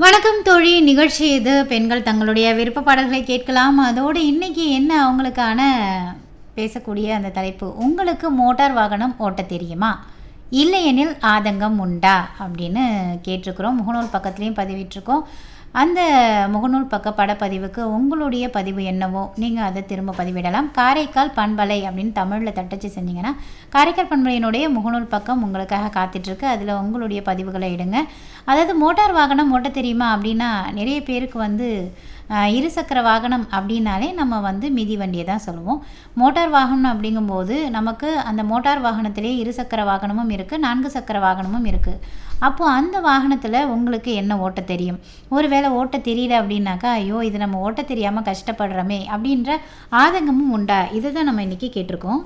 வணக்கம் தோழி நிகழ்ச்சி இது பெண்கள் தங்களுடைய விருப்ப பாடல்களை கேட்கலாம் அதோடு இன்னைக்கு என்ன அவங்களுக்கான பேசக்கூடிய அந்த தலைப்பு உங்களுக்கு மோட்டார் வாகனம் ஓட்ட தெரியுமா இல்லையெனில் ஆதங்கம் உண்டா அப்படின்னு கேட்டிருக்கிறோம் முகநூல் பக்கத்துலேயும் பதிவிட்டிருக்கோம் அந்த முகநூல் பக்க படப்பதிவுக்கு உங்களுடைய பதிவு என்னவோ நீங்கள் அதை திரும்ப பதிவிடலாம் காரைக்கால் பண்பலை அப்படின்னு தமிழில் தட்டச்சு செஞ்சீங்கன்னா காரைக்கால் பண்பலையினுடைய முகநூல் பக்கம் உங்களுக்காக காத்துட்ருக்கு அதில் உங்களுடைய பதிவுகளை இடுங்க அதாவது மோட்டார் வாகனம் ஓட்ட தெரியுமா அப்படின்னா நிறைய பேருக்கு வந்து ஆஹ், இருசக்கர வாகனம் அப்படின்னாலே நம்ம வந்து மிதி வண்டியை தான் சொல்லுவோம் மோட்டார் வாகனம் அப்படிங்கும்போது நமக்கு அந்த மோட்டார் வாகனத்திலே இருசக்கர வாகனமும் இருக்குது நான்கு சக்கர வாகனமும் இருக்குது அப்போது அந்த வாகனத்தில் உங்களுக்கு என்ன ஓட்ட தெரியும் ஒருவேளை ஓட்ட தெரியல அப்படின்னாக்கா ஐயோ இது நம்ம ஓட்ட தெரியாமல் கஷ்டப்படுறோமே அப்படின்ற ஆதங்கமும் உண்டா இதை தான் நம்ம இன்றைக்கி கேட்டிருக்கோம்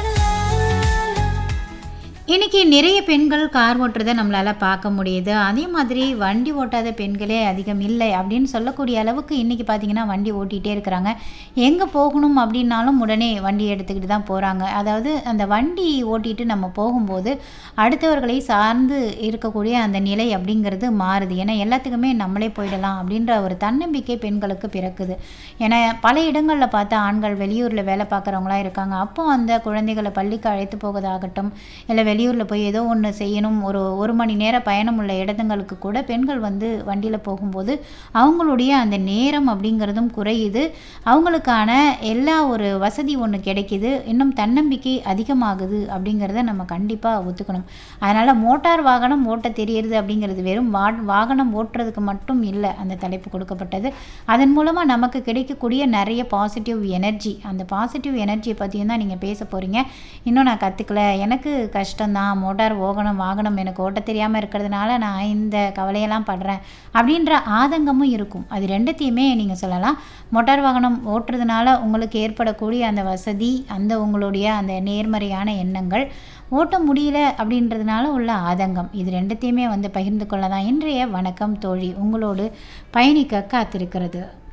இன்னைக்கு நிறைய பெண்கள் கார் ஓட்டுறதை நம்மளால் பார்க்க முடியுது அதே மாதிரி வண்டி ஓட்டாத பெண்களே அதிகம் இல்லை அப்படின்னு சொல்லக்கூடிய அளவுக்கு இன்றைக்கி பார்த்தீங்கன்னா வண்டி ஓட்டிகிட்டே இருக்கிறாங்க எங்கே போகணும் அப்படின்னாலும் உடனே வண்டி எடுத்துக்கிட்டு தான் போகிறாங்க அதாவது அந்த வண்டி ஓட்டிட்டு நம்ம போகும்போது அடுத்தவர்களை சார்ந்து இருக்கக்கூடிய அந்த நிலை அப்படிங்கிறது மாறுது ஏன்னா எல்லாத்துக்குமே நம்மளே போயிடலாம் அப்படின்ற ஒரு தன்னம்பிக்கை பெண்களுக்கு பிறக்குது ஏன்னா பல இடங்களில் பார்த்தா ஆண்கள் வெளியூரில் வேலை பார்க்குறவங்களாம் இருக்காங்க அப்போ அந்த குழந்தைகளை பள்ளிக்கு அழைத்து போவதாகட்டும் இல்லை வெளியூரில் போய் ஏதோ ஒன்று செய்யணும் ஒரு ஒரு மணி நேர பயணம் உள்ள இடத்துங்களுக்கு கூட பெண்கள் வந்து வண்டியில் போகும்போது அவங்களுடைய அந்த நேரம் அப்படிங்கிறதும் குறையுது அவங்களுக்கான எல்லா ஒரு வசதி ஒன்று கிடைக்குது இன்னும் தன்னம்பிக்கை அதிகமாகுது அப்படிங்கிறத நம்ம கண்டிப்பாக ஒத்துக்கணும் அதனால் மோட்டார் வாகனம் ஓட்ட தெரியுது அப்படிங்கிறது வெறும் வா வாகனம் ஓட்டுறதுக்கு மட்டும் இல்லை அந்த தலைப்பு கொடுக்கப்பட்டது அதன் மூலமாக நமக்கு கிடைக்கக்கூடிய நிறைய பாசிட்டிவ் எனர்ஜி அந்த பாசிட்டிவ் எனர்ஜியை பற்றியும் தான் நீங்கள் பேச போகிறீங்க இன்னும் நான் கற்றுக்கல எனக்கு கஷ்டம்தான் மோட்டார் வாகனம் வாகனம் எனக்கு ஓட்ட தெரியாமல் இருக்கிறதுனால நான் இந்த கவலையெல்லாம் படுறேன் அப்படின்ற ஆதங்கமும் இருக்கும் அது ரெண்டுத்தையுமே நீங்கள் சொல்லலாம் மோட்டார் வாகனம் ஓட்டுறதுனால உங்களுக்கு ஏற்படக்கூடிய அந்த வசதி அந்த உங்களுடைய அந்த நேர்மறையான எண்ணங்கள் ஓட்ட முடியல அப்படின்றதுனால உள்ள ஆதங்கம் இது ரெண்டுத்தையுமே வந்து பகிர்ந்து கொள்ளலாம் இன்றைய வணக்கம் தோழி உங்களோடு பயணிக்க காத்திருக்கிறது